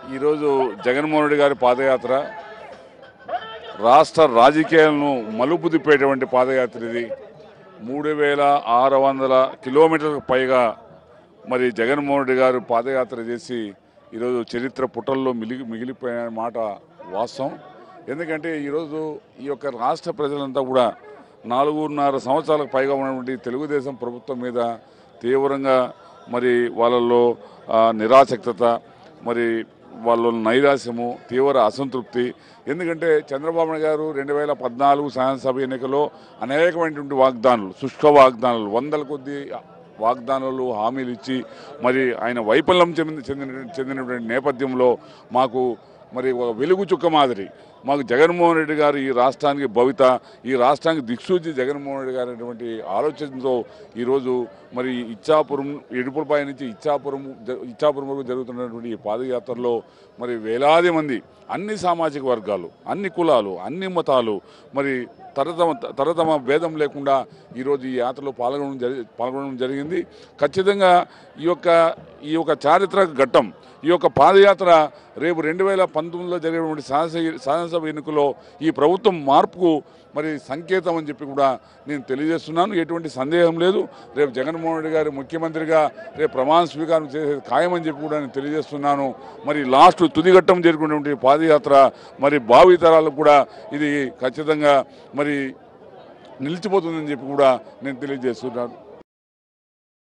ఈరోజు జగన్మోహన్ రెడ్డి గారి పాదయాత్ర రాష్ట్ర రాజకీయాలను మలుపు తిప్పేటువంటి పాదయాత్ర ఇది మూడు వేల ఆరు వందల కిలోమీటర్లకు పైగా మరి జగన్మోహన్ రెడ్డి గారు పాదయాత్ర చేసి ఈరోజు చరిత్ర పుటల్లో మిగిలి మిగిలిపోయిన మాట వాస్తవం ఎందుకంటే ఈరోజు ఈ యొక్క రాష్ట్ర ప్రజలంతా కూడా నాలుగున్నర సంవత్సరాలకు పైగా ఉన్నటువంటి తెలుగుదేశం ప్రభుత్వం మీద తీవ్రంగా మరి వాళ్ళల్లో ఆ, నిరాసక్తత మరి వాళ్ళ నైరాశ్యము తీవ్ర అసంతృప్తి ఎందుకంటే చంద్రబాబు నాయుడు గారు రెండు వేల పద్నాలుగు శాసనసభ ఎన్నికల్లో అనేకమైనటువంటి వాగ్దానాలు శుష్క వాగ్దానాలు వందల కొద్ది వాగ్దానాలు హామీలు ఇచ్చి మరి ఆయన వైఫల్యం చెందిన చెందిన చెందినటువంటి నేపథ్యంలో మాకు మరి ఒక వెలుగు చుక్క మాదిరి మాకు జగన్మోహన్ రెడ్డి గారు ఈ రాష్ట్రానికి భవిత ఈ రాష్ట్రానికి దిక్సూచి జగన్మోహన్ రెడ్డి గారు అనేటువంటి ఆలోచనతో ఈరోజు మరి ఇచ్చాపురం ఇడుపులపై నుంచి ఇచ్చాపురం జ- ఇచ్చాపురం వరకు జరుగుతున్నటువంటి ఈ పాదయాత్రలో మరి వేలాది మంది అన్ని సామాజిక వర్గాలు అన్ని కులాలు అన్ని మతాలు మరి తరతమ తరతమ భేదం లేకుండా ఈరోజు ఈ యాత్రలో పాల్గొనడం జరి పాల్గొనడం జరిగింది ఖచ్చితంగా ఈ యొక్క ఈ యొక్క చారిత్రక ఘట్టం ఈ యొక్క పాదయాత్ర రేపు రెండు వేల పంతొమ్మిదిలో జరిగినటువంటి శాసనసభ శాసనసభ ఎన్నికల్లో ఈ ప్రభుత్వం మార్పుకు మరి సంకేతం అని చెప్పి కూడా నేను తెలియజేస్తున్నాను ఎటువంటి సందేహం లేదు రేపు జగన్మోహన్ రెడ్డి గారు ముఖ్యమంత్రిగా రేపు ప్రమాణ స్వీకారం చేసేది ఖాయమని చెప్పి కూడా నేను తెలియజేస్తున్నాను మరి లాస్ట్ తుదిఘట్టం జరుగుతున్నటువంటి పాదయాత్ర మరి భావితరాలకు కూడా ఇది ఖచ్చితంగా మరి నిలిచిపోతుందని చెప్పి కూడా నేను తెలియజేస్తున్నాను